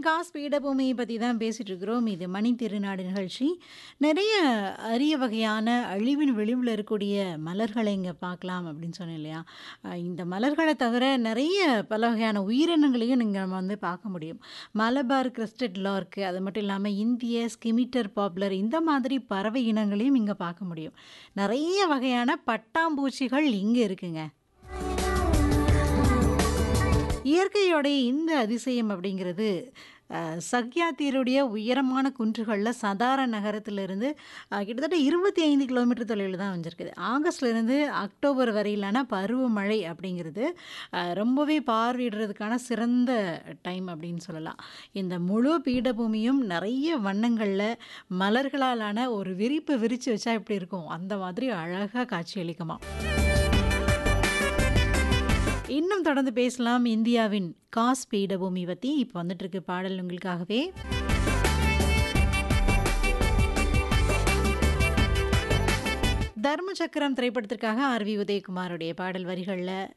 Cos பீடபூமியை பத்தி தான் பேசிட்டு இருக்கிறோம். இது மணி திருநாடு நிகழ்ச்சி. நெறைய அரிய வகையான அழிவின் விளிம்புல இருக்கக்கூடிய மலர்கள இங்க பார்க்கலாம் அப்படின்னு சொன்னேன் இல்லையா? அ இந்த மலர்கள தவிர நெறைய பல வகையான உயிரினங்களையும் நீங்க நம்ம வந்து பார்க்க முடியும். மலபார் கிரெஸ்டட் லார்க் அது மட்டும் இல்லாம இந்திய ஸ்கிமிட்டர் பாப்புலர் இந்த மாதிரி பறவை இனங்களையும் இங்க பார்க்க முடியும். நெறைய வகையான பட்டாம்பூச்சிகள் இங்க இருக்குங்க. இயற்கையோடைய இந்த அதிசயம் அப்படிங்கிறது அ சக்யாத்தீருடைய உயரமான குன்றுகள்ல சதாரா நகரத்திலிருந்து அ கிட்டத்தட்ட 25 கிலோமீட்டர் தொலைவில தான் அமைஞ்சிருக்குது. ஆகஸ்ட்லேருந்து அக்டோபர் வரையிலான பருவமழை அப்படிங்கிறது அ ரொம்பவே பார்வையிடுறதுக்கான சிறந்த டைம் அப்படின்னு சொல்லலாம். இந்த முழு பீடபூமியும் நெறைய வண்ணங்கள்ல மலர்களாலான ஒரு விரிப்பு விரிச்சு வச்சா எப்படி இருக்கும்? அந்த மாதிரி அழகா காட்சியளிக்குமாம். இன்னும் தொடர்ந்து பேசலாம் இந்தியாவின் காஸ் பீடபூமி பத்தி. இப்ப வந்துட்டு இருக்கு பாடல் உங்களுக்காகவே. தர்ம சக்கரம் திரைப்படத்திற்காக ஆர்.வி. உதயகுமாருடைய பாடல் வரிகள்ல